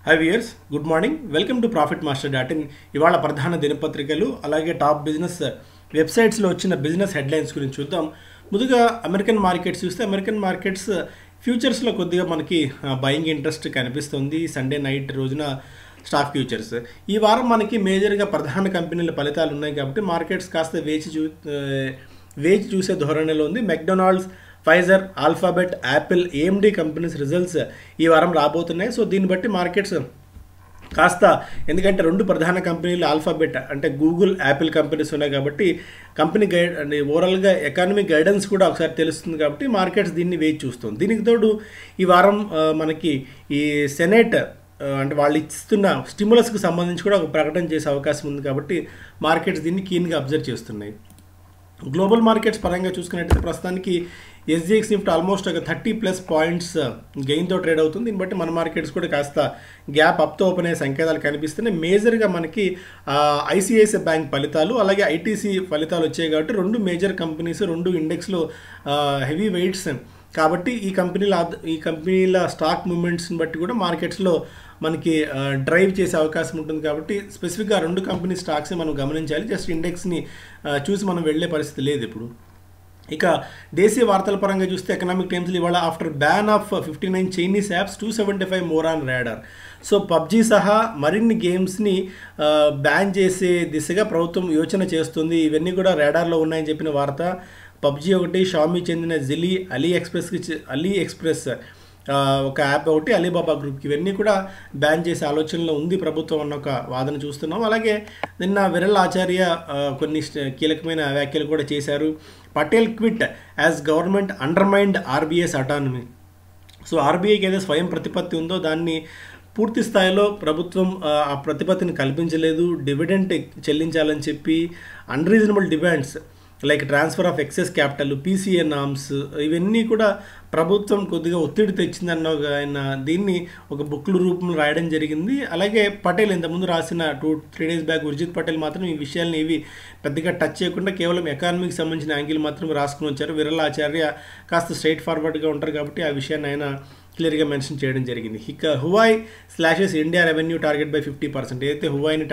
High viewers good morning welcome to profit master dot in ఇవాళ ప్రధాన దినపత్రికలు అలాగే top business వెబ్సైట్స్లో వచ్చిన బిజినెస్ హెడ్లైన్స్ గురించి చూద్దాం ముందుగా అమెరికన్ మార్కెట్స్ చూస్తే అమెరికన్ మార్కెట్స్ ఫ్యూచర్స్లో కొద్దిగా మనకి బయింగ్ ఇంట్రెస్ట్ కనిపిస్తుంది సండే నైట్ రోజున స్టాక్ ఫ్యూచర్స్ ఈ వారం మనకి మేజర్గా ప్రధాన కంపెనీల ఫలితాలు ఉన్నాయి కాబట్టి మార్కెట్స్ కాస్త వేచి చూ వేచి చూసే ధోరణిలో ఉంది McDonald's Pfizer Alphabet Apple AMD companies results ఈ వారం రాబోతున్నాయి సో దీన్ని బట్టి మార్కెట్స్ కాస్త ఎందుకంటే రెండు ప్రధాన కంపెనీలు ఆల్ఫాబెట్ అంటే గూగుల్ యాపిల్ కంపెనీస్ ఉన్నాయి కాబట్టి కంపెనీ గైడ్ అంటే ఓవరాల్గా ఎకానమిక్ గైడెన్స్ కూడా ఒకసారి తెలుస్తుంది కాబట్టి మార్కెట్స్ దీన్ని వేచి చూస్తుంది దీనికి తోడు ఈ వారం మనకి ఈ సెనేట్ అంటే వాళ్ళు ఇస్తున్న స్టిములస్కి సంబంధించి కూడా ఒక ప్రకటన చేసే అవకాశం ఉంది కాబట్టి మార్కెట్స్ దీన్ని కీన్గా అబ్జర్వ్ చేస్తున్నాయి గ్లోబల్ మార్కెట్స్ పరంగా చూసుకున్నట్టయితే ప్రస్తుతానికి ఎస్జిఎక్స్ నిఫ్ట్ ఆల్మోస్ట్ ఒక థర్టీ ప్లస్ పాయింట్స్ గెయిన్తో ట్రేడ్ అవుతుంది దీన్ని బట్టి మన మార్కెట్స్ కూడా కాస్త గ్యాప్ అప్తో ఓపెన్ అయ్యే సంకేతాలు కనిపిస్తున్నాయి మేజర్గా మనకి ఐసిఐసిఐ బ్యాంక్ ఫలితాలు అలాగే ఐటీసీ ఫలితాలు వచ్చాయి కాబట్టి రెండు మేజర్ కంపెనీస్ రెండు ఇండెక్స్లో హెవీ వెయిట్స్ కాబట్టి ఈ కంపెనీల ఈ కంపెనీల స్టాక్ మూమెంట్స్ని బట్టి కూడా మార్కెట్స్లో మనకి డ్రైవ్ చేసే అవకాశం ఉంటుంది కాబట్టి స్పెసిఫిక్గా రెండు కంపెనీ స్టాక్స్ని మనం గమనించాలి జస్ట్ ఇండెక్స్ని చూసి మనం వెళ్ళే పరిస్థితి లేదు ఇప్పుడు ఇక దేశీయ వార్తల పరంగా చూస్తే ఎకనామిక్ టైమ్స్లో ఇవాళ after ban of fifty nine Chinese apps two seventy five more on radar so PUBG సహా మరిన్ని గేమ్స్ని బ్యాన్ చేసే దిశగా ప్రభుత్వం యోచన చేస్తుంది ఇవన్నీ కూడా రేడార్లో ఉన్నాయని చెప్పిన వార్త పబ్జీ ఒకటి షామీ చెందిన జిలీ అలీ ఎక్స్ప్రెస్కి అలీ ఎక్స్ప్రెస్ ఒక యాప్ ఒకటి అలీబాబా గ్రూప్కి ఇవన్నీ కూడా బ్యాన్ చేసే ఆలోచనలో ఉంది ప్రభుత్వం అన్న ఒక వాదన చూస్తున్నాం అలాగే నిన్న విరల్ ఆచార్య కొన్ని కీలకమైన వ్యాఖ్యలు కూడా చేశారు Patel quit as government undermined RBI's autonomy so ఆర్బీఐకి ఏదైతే స్వయం ప్రతిపత్తి ఉందో దాన్ని పూర్తి స్థాయిలో ప్రభుత్వం ఆ ప్రతిపత్తిని కల్పించలేదు డివిడెంట్ చెల్లించాలని చెప్పి unreasonable demands like transfer of excess capital PCA norms ఇవన్నీ కూడా ప్రభుత్వం కొద్దిగా ఒత్తిడి తెచ్చిందన్న ఆయన దీన్ని ఒక బుక్ల రూపంలో రాయడం జరిగింది అలాగే పటేల్ ఇంతకుముందు రాసిన two three days back Urjit Patel మాత్రం ఈ విషయాలను ఇవి పెద్దగా టచ్ చేయకుండా కేవలం ఎకానమీకి సంబంధించిన యాంగిల్ మాత్రం రాసుకుని వచ్చారు విరల్ ఆచార్య కాస్త స్ట్రైట్ ఫార్వర్డ్గా ఉంటారు కాబట్టి ఆ విషయాన్ని ఆయన క్లియర్గా మెన్షన్ చేయడం జరిగింది ఇక Huawei slashes India revenue target by fifty percent ఏదైతే హువాయిని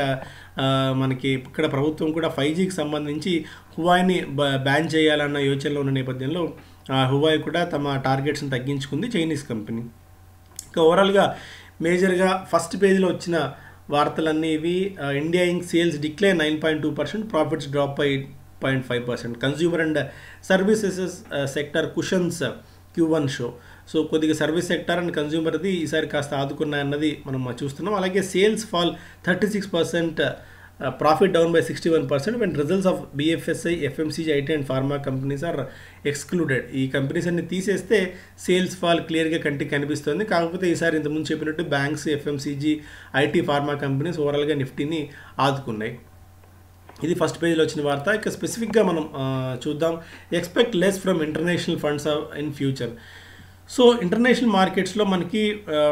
మనకి ఇక్కడ ప్రభుత్వం కూడా ఫైవ్ జీకి సంబంధించి హువాయిని బ్యాన్ చేయాలన్న యోచనలో ఉన్న నేపథ్యంలో హువాయ్ కూడా తమ టార్గెట్స్ని తగ్గించుకుంది చైనీస్ కంపెనీ ఇక ఓవరాల్గా మేజర్గా ఫస్ట్ పేజీలో వచ్చిన వార్తలన్నీ ఇవి India Inc sales decline nine point two percent profits drop by point five percent consumer and services sector cushions Q one show so కొద్దిగా సర్వీస్ సెక్టర్ అండ్ కన్జ్యూమర్ది ఈసారి కాస్త ఆదుకున్నాయన్నది మనం చూస్తున్నాం అలాగే sales fall thirty six percent profit down by sixty one percent when results of BFSI FMCG IT and pharma companies are excluded ఈ companies అన్ని తీసేస్తే సేల్స్ ఫాల్ క్లియర్గా కంటికి కనిపిస్తుంది కాకపోతే ఈసారి ఇంతకుముందు చెప్పినట్టు banks FMCG IT pharma companies ఓవరాల్గా నిఫ్టీని ఆదుకున్నాయి ఇది ఫస్ట్ పేజ్లో వచ్చిన వార్త ఇక స్పెసిఫిక్గా మనం చూద్దాం expect less from international funds in future so international మార్కెట్స్లో మనకి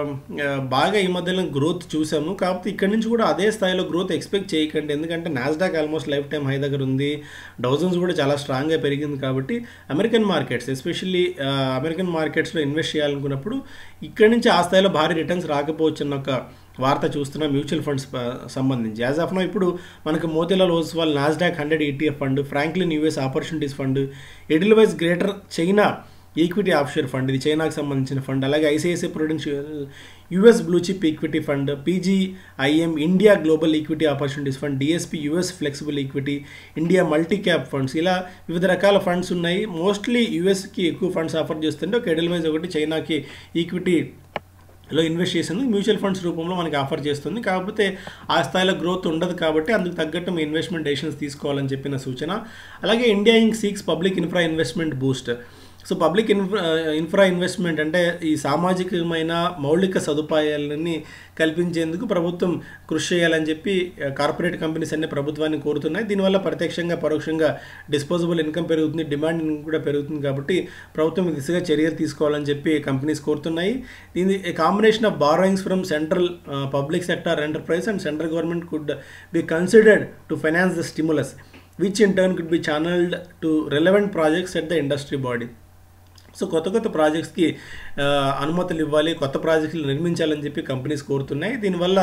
బాగా ఈ మధ్యలో గ్రోత్ చూసాము కాకపోతే ఇక్కడ నుంచి కూడా అదే స్థాయిలో గ్రోత్ ఎక్స్పెక్ట్ చేయకండి ఎందుకంటే Nasdaq almost lifetime high దగ్గర ఉంది డౌజన్స్ కూడా చాలా స్ట్రాంగ్గా పెరిగింది కాబట్టి అమెరికన్ మార్కెట్స్ ఎస్పెషల్లీ అమెరికన్ మార్కెట్స్లో ఇన్వెస్ట్ చేయాలనుకున్నప్పుడు ఇక్కడ నుంచి ఆ స్థాయిలో భారీ రిటర్న్స్ రాకపోవచ్చు అన్న ఒక వార్త చూస్తున్న మ్యూచువల్ ఫండ్స్ సంబంధించి యాజ్ ఆఫ్ నో ఇప్పుడు మనకు Motilal Oswal Nasdaq hundred ETF fund Franklin US opportunities fund Edelweiss greater China equity offshore fund ఇది చైనాకు సంబంధించిన ఫండ్ అలాగే ICICI Prudential US blue chip equity fund PGIM India global equity opportunities fund DSP US flexible equity India multi cap funds ఇలా వివిధ రకాల funds ఉన్నాయి mostly యుఎస్కి ఎక్కువ funds offer చేస్తుంటే ఒక ఎడిల్వైజ్ ఒకటి చైనాకి ఈక్విటీ లో ఇన్వెస్ట్ చేసేందుకు మ్యూచువల్ ఫండ్స్ రూపంలో మనకి ఆఫర్ చేస్తుంది కాకపోతే ఆ స్థాయిలో గ్రోత్ ఉండదు కాబట్టి అందుకు తగ్గట్టు మీ ఇన్వెస్ట్మెంట్ డెసిషన్స్ తీసుకోవాలని చెప్పిన సూచన అలాగే India Inc seeks public infra investment boost so public infra infra investment అంటే ఈ సామాజికమైన మౌలిక సదుపాయాలని కల్పించేందుకు ప్రభుత్వం కృషి చేయాలని చెప్పి కార్పొరేట్ కంపెనీస్ అన్ని ప్రభుత్వాన్ని కోరుతున్నాయి దీనివల్ల ప్రత్యక్షంగా పరోక్షంగా డిస్పోజబుల్ ఇన్కమ్ పెరుగుతుంది డిమాండ్ కూడా పెరుగుతుంది కాబట్టి ప్రభుత్వం దిశగా చర్యలు తీసుకోవాలని చెప్పి కంపెనీస్ కోరుతున్నాయి దీని combination of borrowings from central public sector enterprise and central government could be considered to finance the stimulus which in turn could be channelled to relevant projects at the industry body so కొత్త కొత్త ప్రాజెక్ట్స్కి అనుమతులు ఇవ్వాలి కొత్త ప్రాజెక్టులు నిర్మించాలని చెప్పి companies కోరుతున్నాయి దీనివల్ల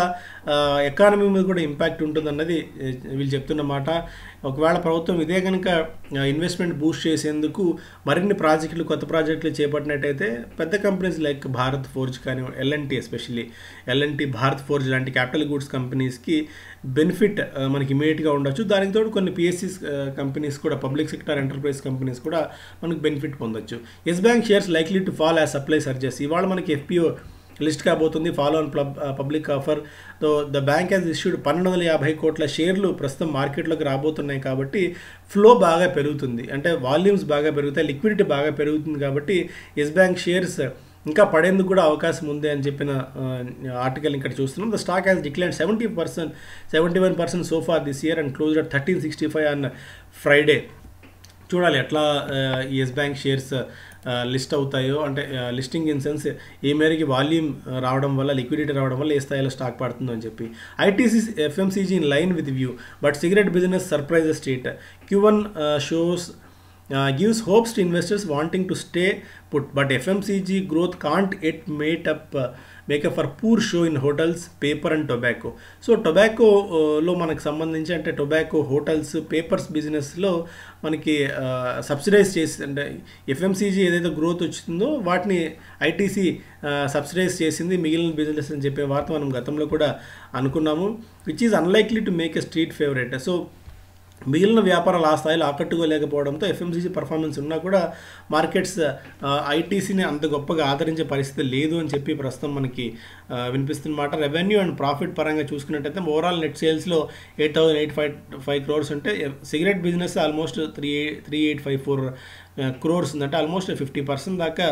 economy మీద కూడా ఇంపాక్ట్ ఉంటుందన్నది ఆ, వీళ్ళు చెప్తున్నమాట ఒకవేళ ప్రభుత్వం ఇదే కనుక ఇన్వెస్ట్మెంట్ బూస్ట్ చేసేందుకు మరిన్ని ప్రాజెక్టులు కొత్త ప్రాజెక్టులు చేపట్టినట్టయితే పెద్ద కంపెనీస్ లైక్ భారత్ ఫోర్జ్ కానీ L N T especially L N T Bharat Forge లాంటి క్యాపిటల్ గూడ్స్ కంపెనీస్కి బెనిఫిట్ మనకి ఇమీడియట్గా ఉండొచ్చు దానికి తోడు కొన్ని పిఎస్సిస్ కంపెనీస్ కూడా పబ్లిక్ సెక్టర్ ఎంటర్ప్రైజ్ కంపెనీస్ కూడా మనకు బెనిఫిట్ పొందొచ్చు Yes bank shares likely to fall as supply surges ఇవాళ మనకి ఎఫ్పిఓ లిస్ట్ కాబోతుంది ఫాలో ఆన్ ప్లబ్ పబ్లిక్ ఆఫర్ తో ద బ్యాంక్ హ్యాస్ ఇష్యూడ్ పన్నెండు వందల యాభై కోట్ల షేర్లు ప్రస్తుతం మార్కెట్లోకి రాబోతున్నాయి కాబట్టి ఫ్లో బాగా పెరుగుతుంది అంటే వాల్యూమ్స్ బాగా పెరుగుతాయి లిక్విడిటీ బాగా పెరుగుతుంది కాబట్టి ఎస్ బ్యాంక్ షేర్స్ ఇంకా పడేందుకు కూడా అవకాశం ఉంది అని చెప్పిన ఆర్టికల్ ఇక్కడ చూస్తున్నాం the stock has decline seventy percent seventy one percent so far this year and close at thirteen sixty five on Friday చూడాలి ఎట్లా ఈ ఎస్ బ్యాంక్ షేర్స్ లిస్ట్ అవుతాయో అంటే లిస్టింగ్ ఇన్ సెన్స్ ఏ మేరకి వాల్యూమ్ రావడం వల్ల లిక్విడిటీ రావడం వల్ల ఏ స్థాయిలో స్టాక్ పడుతుందో అని చెప్పి ITC FMCG in line with view but cigarette business surprise state Q one shows uh, gives hopes to investors wanting to stay put but fmcg growth can't yet made up uh, make up for poor show in hotels paper and tobacco so tobacco లో మనకు సంబంధించి అంటే tobacco hotels papers బిజినెస్లో మనకి subsidise చేసి అంటే FMCG ఏదైతే growth వచ్చిందో వాటిని ఐటీసీ సబ్సిడైజ్ చేసింది మిగిలిన బిజినెస్ అని చెప్పే వార్త మనం గతంలో కూడా అనుకున్నాము which is unlikely to make a street favourite so మిగిలిన వ్యాపారాలు ఆ స్థాయిలో ఆకట్టుకోలేకపోవడంతో ఎఫ్ఎంసీజీ పర్ఫార్మెన్స్ ఉన్నా కూడా మార్కెట్స్ ఐటీసీని అంత గొప్పగా ఆదరించే పరిస్థితి లేదు అని చెప్పి ప్రస్తుతం మనకి ఆ, వినిపిస్తున్నమాట రెవెన్యూ అండ్ ప్రాఫిట్ పరంగా చూసుకున్నట్టయితే ఓవరాల్ నెట్ సేల్స్లో eight thousand eight five five crores ఉంటే cigarette business almost three three eight five four crores ఉందంటే ఆల్మోస్ట్ ఫిఫ్టీ పర్సెంట్ దాకా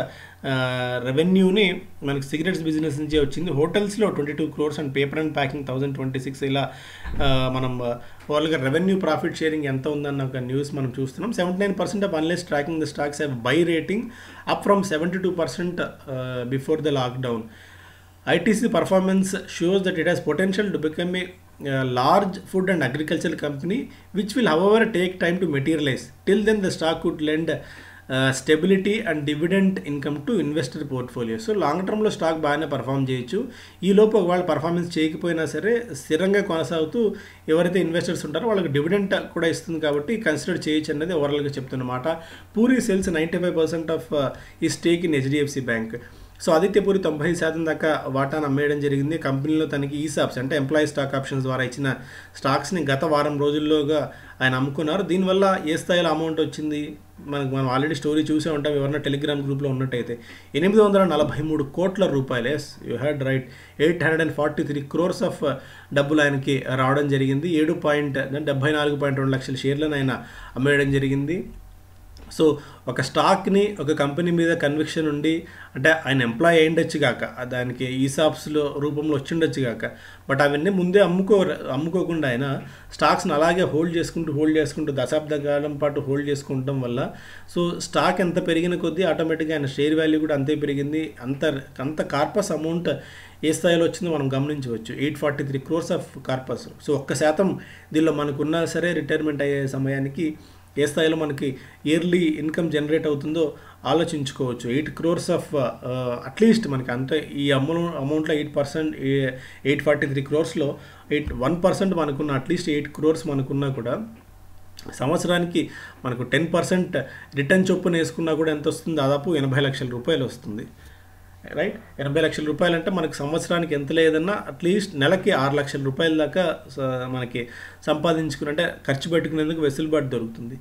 రెవెన్యూని మనకి సిగరెట్స్ బిజినెస్ నుంచే వచ్చింది హోటల్స్లో twenty two crores and paper and packing thousand twenty six ఇలా ఆ, మనం ఓవరాల్గా రెవెన్యూ ప్రాఫిట్ షేరింగ్ ఎంత ఉందన్న ఒక న్యూస్ మనం చూస్తున్నాం seventy nine percent of analysts tracking the stocks have buy rating up from seventy two percent before the lockdown ITC performance shows that it has potential to become a uh, large food and agricultural company, which will, however, take time to materialize. Till then, the stock could lend uh, stability and dividend income to investor portfolio. So long టర్మ్లో stock బాగానే perform చేయొచ్చు ఈ లోపు ఒకవేళ performance చేయకపోయినా సరే స్థిరంగా కొనసాగుతూ ఎవరైతే ఇన్వెస్టర్స్ ఉంటారో వాళ్ళకి డివిడెంట్ కూడా ఇస్తుంది కాబట్టి కన్సిడర్ చేయొచ్చు అనేది ఓవరాల్గా చెప్తున్నమాట Puri sells ninety five percent of ఈ stake in HDFC bank so Aditya Puri తొంభై శాతం దాకా వాటాను అమ్మేయడం జరిగింది కంపెనీలో తనకి ఈసాప్స్ అంటే ఎంప్లాయీ స్టాక్ ఆప్షన్స్ ద్వారా ఇచ్చిన స్టాక్స్ని గత వారం రోజుల్లోగా ఆయన అమ్ముకున్నారు దీనివల్ల ఏ స్థాయిలో అమౌంట్ వచ్చింది మనకు మనం ఆల్రెడీ స్టోరీ చూసే ఉంటాం ఎవరన్నా టెలిగ్రామ్ గ్రూప్లో ఉన్నట్టయితే ఎనిమిది వందల నలభై మూడు కోట్ల రూపాయలు as you had right eight hundred and forty three crores of డబ్బులు ఆయనకి రావడం జరిగింది ఏడు పాయింట్ డెబ్బై నాలుగు పాయింట్ రెండు లక్షల షేర్లను ఆయన అమ్మేయడం జరిగింది సో ఒక స్టాక్ని ఒక కంపెనీ మీద కన్విక్షన్ ఉండి అంటే ఆయన ఎంప్లాయ్ అయ్యిండొచ్చు కాక దానికి ఈసాప్స్లో రూపంలో వచ్చిండొచ్చు కాక బట్ అవన్నీ ముందే అమ్ముకో అమ్ముకోకుండా ఆయన స్టాక్స్ని అలాగే హోల్డ్ చేసుకుంటూ హోల్డ్ చేసుకుంటూ దశాబ్ద కాలం పాటు హోల్డ్ చేసుకుంటం వల్ల సో స్టాక్ ఎంత పెరిగిన కొద్దీ ఆటోమేటిక్గా ఆయన షేర్ వాల్యూ కూడా అంతే పెరిగింది అంత అంత కార్పస్ అమౌంట్ ఏ స్థాయిలో వచ్చిందో మనం గమనించవచ్చు eight forty three crores of corpus so ఒక్క శాతం దీనిలో మనకున్నా సరే రిటైర్మెంట్ అయ్యే సమయానికి ఏ స్థాయిలో మనకి ఇయర్లీ ఇన్కమ్ జనరేట్ అవుతుందో ఆలోచించుకోవచ్చు ఎయిట్ క్రోర్స్ ఆఫ్ అట్లీస్ట్ మనకి అంటే ఈ అమౌంట్ అమౌంట్లో eight percent eight forty three క్రోర్స్లో ఎయిట్ వన్ పర్సెంట్ మనకున్న అట్లీస్ట్ ఎయిట్ క్రోర్స్ మనకున్నా కూడా సంవత్సరానికి మనకు టెన్ పర్సెంట్ రిటర్న్ చొప్పున వేసుకున్నా కూడా ఎంత వస్తుంది దాదాపు ఎనభై లక్షల రూపాయలు వస్తుంది రైట్ ఎనభై లక్షల రూపాయలు అంటే మనకి సంవత్సరానికి ఎంత లేదన్నా అట్లీస్ట్ నెలకి ఆరు లక్షల రూపాయల దాకా స- మనకి సంపాదించుకుని అంటే ఖర్చు పెట్టుకునేందుకు వెసులుబాటు దొరుకుతుంది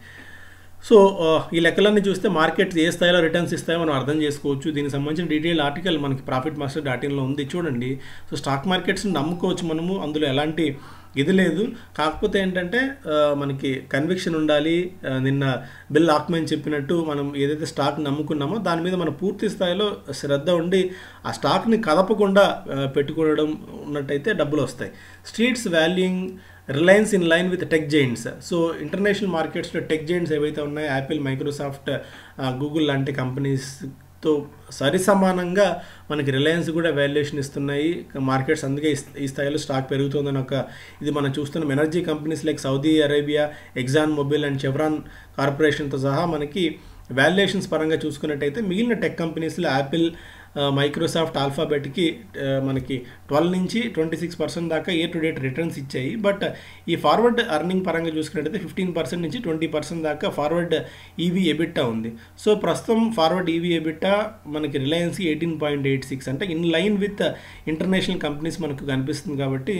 సో ఆ, ఈ లెక్కలన్నీ చూస్తే మార్కెట్స్ ఏ స్థాయిలో రిటర్న్స్ ఇస్తాయో మనం అర్థం చేసుకోవచ్చు దీనికి సంబంధించిన డీటెయిల్ ఆర్టికల్ మనకి ప్రాఫిట్ మాస్టర్ డాట్ ఇన్లో ఉంది చూడండి సో స్టాక్ మార్కెట్స్ని నమ్ముకోవచ్చు మనము అందులో ఎలాంటి ఇది లేదు కాకపోతే ఏంటంటే ఆ, మనకి కన్విక్షన్ ఉండాలి ఆ, నిన్న బిల్ ఆక్మెన్ చెప్పినట్టు మనం ఏదైతే స్టాక్ నమ్ముకున్నామో దాని మీద మన పూర్తి స్థాయిలో శ్రద్ధ ఉండి ఆ స్టాక్ని కదపకుండా ఆ, పెట్టుకోవడం ఉన్నట్టయితే డబ్బులు వస్తాయి streets valuing Reliance in line with tech giants so international మార్కెట్స్లో టెక్ జైంట్స్ ఏవైతే ఉన్నాయో యాపిల్ మైక్రోసాఫ్ట్ గూగుల్ లాంటి కంపెనీస్తో సరి సమానంగా మనకి రిలయన్స్ కూడా వాల్యుయేషన్ ఇస్తున్నాయి మార్కెట్స్ అందుకే ఈ స్థ- ఈ స్థాయిలో స్టాక్ పెరుగుతుందని ఒక ఇది మనం చూస్తున్నాం energy companies like Saudi Arabia Exxon Mobil and Chevron కార్పొరేషన్తో సహా మనకి వాల్యుయేషన్స్ పరంగా చూసుకున్నట్టయితే మిగిలిన టెక్ కంపెనీస్లో యాపిల్ మైక్రోసాఫ్ట్ ఆల్ఫాబెట్కి ఆ, మనకి ట్వెల్వ్ నుంచి ట్వంటీ సిక్స్ పర్సెంట్ దాకా ఇయర్ టు డేట్ రిటర్న్స్ ఇచ్చాయి బట్ ఈ ఫార్వర్డ్ అర్నింగ్ పరంగా చూసుకున్నట్టయితే ఫిఫ్టీన్ పర్సెంట్ నుంచి ట్వంటీ పర్సెంట్ దాకా ఫార్వర్డ్ ఈవీ ఎబిట్టా ఉంది సో ప్రస్తుతం ఫార్వర్డ్ ఈవీ ఎబిట్టా మనకి Reliance eighteen point eight six అంటే in line with international companies మనకు కనిపిస్తుంది కాబట్టి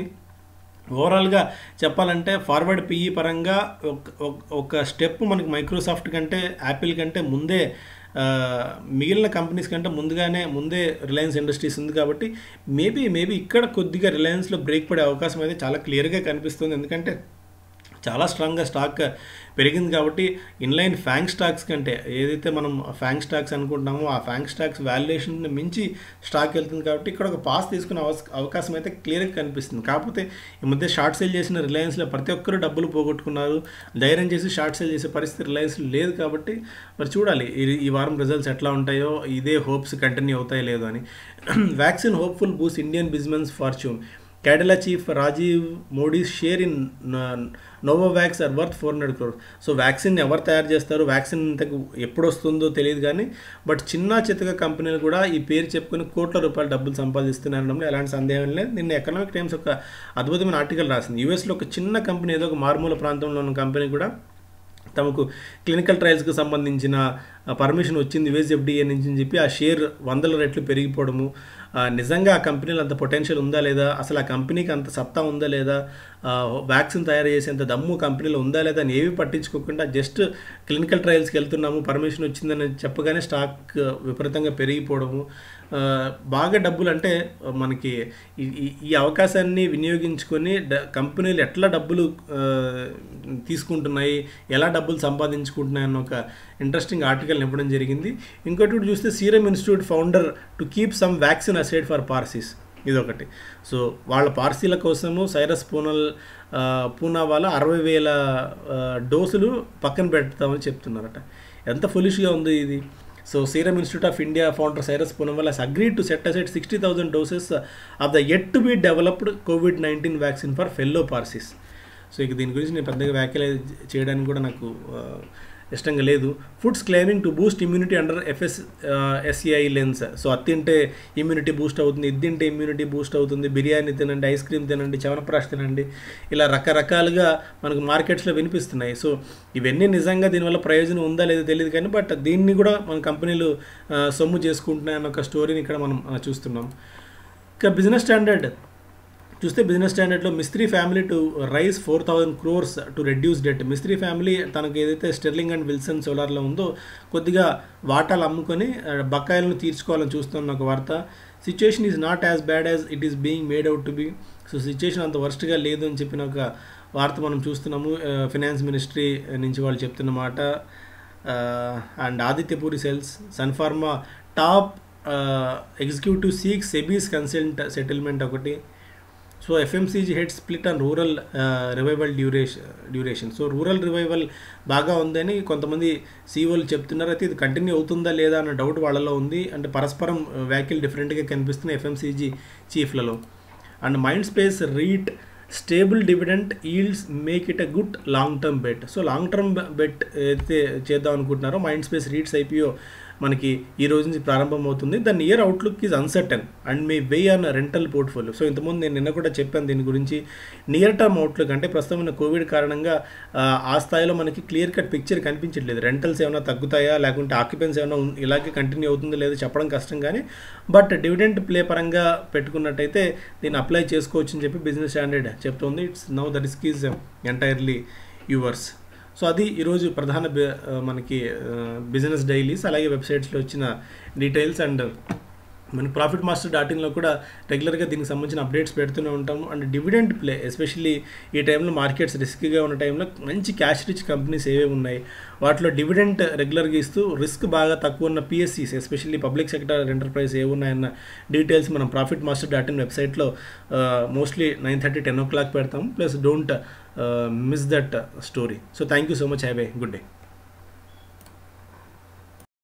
ఓవరాల్గా చెప్పాలంటే ఫార్వర్డ్ పిఈ పరంగా ఒక- ఒక- ఒక స్టెప్ మనకి మైక్రోసాఫ్ట్ కంటే యాపిల్ కంటే ముందే ఆ, మిగిలిన కంపెనీస్ కంటే ముందుగానే ముందే రిలయన్స్ ఇండస్ట్రీస్ ఉంది కాబట్టి మేబీ మేబీ ఇక్కడ కొద్దిగా రిలయన్స్లో బ్రేక్ పడే అవకాశం అయితే చాలా క్లియర్గా కనిపిస్తుంది ఎందుకంటే చాలా స్ట్రాంగ్గా స్టాక్ పెరిగింది కాబట్టి ఇన్లైన్ ఫ్యాంక్ స్టాక్స్ కంటే ఏదైతే మనం ఫ్యాంక్ స్టాక్స్ అనుకుంటున్నామో ఆ ఫ్యాంక్ స్టాక్స్ వాల్యుయేషన్ మించి స్టాక్ వెళ్తుంది కాబట్టి ఇక్కడ ఒక పాస్ తీసుకునే అవస్- అవకాశం అయితే క్లియర్గా కనిపిస్తుంది కాకపోతే ఈ మధ్య షార్ట్ సేల్ చేసిన రిలయన్స్లో ప్రతి ఒక్కరు డబ్బులు పోగొట్టుకున్నారు ధైర్యం చేసి షార్ట్ సేల్ చేసే పరిస్థితి రిలయన్స్ లేదు కాబట్టి మరి చూడాలి ఈ- ఈ వారం రిజల్ట్స్ ఎట్లా ఉంటాయో ఇదే హోప్స్ కంటిన్యూ అవుతాయో లేదో అని vaccine hopeful boost Indian business fortune Cadila chief Rajiv Modi share in Novavax are worth four hundred crore so vaccine ఎవరు తయారు చేస్తారు వ్యాక్సిన్ ఇంతకు ఎప్పుడు వస్తుందో తెలియదు కానీ బట్ చిన్న చితక కంపెనీలు కూడా ఈ పేరు చెప్పుకొని కోట్ల రూపాయల డబ్బులు సంపాదిస్తున్నారనడంలో ఎలాంటి సందేహం లేదు నిన్న ఎకనామిక్ టైమ్స్ ఒక అద్భుతమైన ఆర్టికల్ రాసింది యూఎస్లో ఒక చిన్న కంపెనీ ఏదో ఒక మారుమూల ప్రాంతంలో ఉన్న కంపెనీ కూడా తమకు క్లినికల్ ట్రయల్స్కి సంబంధించిన పర్మిషన్ వచ్చింది యుఎస్ఎఫ్డిఏ నుంచి అని చెప్పి ఆ షేర్ వందల రెట్లు పెరిగిపోవడము ఆ, నిజంగా ఆ కంపెనీలో అంత పొటెన్షియల్ ఉందా లేదా అసలు ఆ కంపెనీకి అంత సత్తా ఉందా లేదా వ్యాక్సిన్ తయారు చేసేంత దమ్ము కంపెనీలో ఉందా లేదా అని ఏవి పట్టించుకోకుండా జస్ట్ క్లినికల్ ట్రయల్స్కి వెళ్తున్నాము పర్మిషన్ వచ్చిందని చెప్పగానే స్టాక్ విపరీతంగా పెరిగిపోవడము ఆ, బాగా డబ్బులు అంటే మనకి ఈ- ఈ- ఈ అవకాశాన్ని వినియోగించుకొని డ- కంపెనీలు ఎట్లా డబ్బులు ఆ, తీసుకుంటున్నాయి ఎలా డబ్బులు సంపాదించుకుంటున్నాయి అన్న ఒక ఇంట్రెస్టింగ్ ఆర్టికల్ ఇవ్వడం జరిగింది ఇంకోటి కూడా చూస్తే Serum Institute founder to keep some vaccine aside for Parsis ఇదొకటి సో వాళ్ళ పార్సీల కోసము సైరస్ పూనల్ ఆ, పూనా వాళ్ళ అరవై వేల ఆ, డోసులు పక్కన పెడతామని చెప్తున్నారట ఎంత ఫులిష్గా ఉంది ఇది so Serum Institute of India founder Cyrus Poonawalla has agreed to set aside sixty thousand doses of the yet to be developed COVID nineteen vaccine for fellow Parsis so ఇక దీని గురించి నేను పెద్దగా వ్యాఖ్యలు చేయడానికి కూడా నాకు ఆ, ఇష్టంగా లేదు foods claiming to boost immunity under FSSAI lens so అది తింటే ఇమ్యూనిటీ బూస్ట్ అవుతుంది ఇది తింటే ఇమ్యూనిటీ బూస్ట్ అవుతుంది బిర్యానీ తినండి ఐస్ క్రీమ్ తినండి చవనప్రాష్ తినండి ఇలా రకరకాలుగా మనకు మార్కెట్స్లో వినిపిస్తున్నాయి సో ఇవన్నీ నిజంగా దీనివల్ల ప్రయోజనం ఉందా లేదో తెలియదు కానీ బట్ దీన్ని కూడా మన కంపెనీలు ఆ, సొమ్ము చేసుకుంటున్నాయన్న ఒక స్టోరీని ఇక్కడ మనం ఆ, చూస్తున్నాం ఇక బిజినెస్ స్టాండర్డ్ చూస్తే బిజినెస్ స్టాండర్డ్లో Mistry family to raise four thousand crores to reduce debt Mistry family తనకు ఏదైతే స్టెర్లింగ్ అండ్ విల్సన్ సోలార్లో ఉందో కొద్దిగా వాటాలు అమ్ముకొని ఆ, బకాయిలను తీర్చుకోవాలని చూస్తున్న ఒక వార్త situation is not as bad as it is being made out to be so situation అంత వర్స్ట్గా లేదు అని చెప్పిన ఒక వార్త మనం చూస్తున్నాము ఫినాన్స్ మినిస్ట్రీ నుంచి వాళ్ళు చెప్తున్న మాట and Aditya Puri sells Sun Pharma top executive seek SEBI's consult settlement ఒకటి so FMCG head split on rural revival duration duration so rural revival బాగా ఉందని కొంతమంది సీఓలు చెప్తున్నారు అయితే ఇది కంటిన్యూ అవుతుందా లేదా అన్న డౌట్ వాళ్ళలో ఉంది అంటే పరస్పరం వ్యాఖ్యలు డిఫరెంట్గా కనిపిస్తున్నాయి ఎఫ్ఎంసీజీ చీఫ్లలో and Mindspace REIT stable dividend yields make it a good long term bet so long term bet ఏదైతే చేద్దాం అనుకుంటున్నారో మైండ్ స్పేస్ రీట్స్ ఐపీఓ మనకి ఈ రోజు నుంచి ప్రారంభమవుతుంది దాని year outlook is uncertain and may weigh on rental portfolio so ఇంతకుముందు నేను నిన్న కూడా చెప్పాను దీని గురించి నియర్ టర్మ్ అవుట్లుక్ అంటే ప్రస్తుతం ఉన్న కోవిడ్ కారణంగా ఆ, ఆ స్థాయిలో మనకి క్లియర్ కట్ పిక్చర్ కనిపించట్లేదు రెంటల్స్ ఏమైనా తగ్గుతాయా లేకుంటే ఆక్యుపెన్స్ ఏమైనా ఉన్- ఇలాగే కంటిన్యూ అవుతుందో లేదో చెప్పడం కష్టం కానీ బట్ డివిడెంట్ ప్లే పరంగా పెట్టుకున్నట్టయితే దీన్ని అప్లై చేసుకోవచ్చు అని చెప్పి బిజినెస్ స్టాండర్డ్ చెప్తోంది it's now the risk is entirely yours so అది ఈరోజు ప్రధాన బి- ఆ, మనకి బిజినెస్ డైలీస్ అలాగే వెబ్సైట్స్లో వచ్చిన డీటెయిల్స్ అండ్ మన ప్రాఫిట్ మాస్టర్ డాట్ ఇన్లో కూడా రెగ్యులర్గా దీనికి సంబంధించిన అప్డేట్స్ పెడుతూనే ఉంటాము అండ్ డివిడెంట్ ప్లే ఎస్పెషల్లీ ఈ టైంలో మార్కెట్స్ రిస్క్గా ఉన్న టైంలో మంచి క్యాష్ రిచ్ కంపెనీస్ ఏవేవి ఉన్నాయి వాటిలో డివిడెంట్ రెగ్యులర్గా ఇస్తూ రిస్క్ బాగా తక్కువ ఉన్న PSEs especially public sector enterprise ఏ ఉన్నాయన్న డీటెయిల్స్ మనం ప్రాఫిట్ మాస్టర్ డాట్ ఇన్ వెబ్సైట్లో mostly nine thirty ten o'clock పెడతాం plus don't miss that story so thank you so much have a good day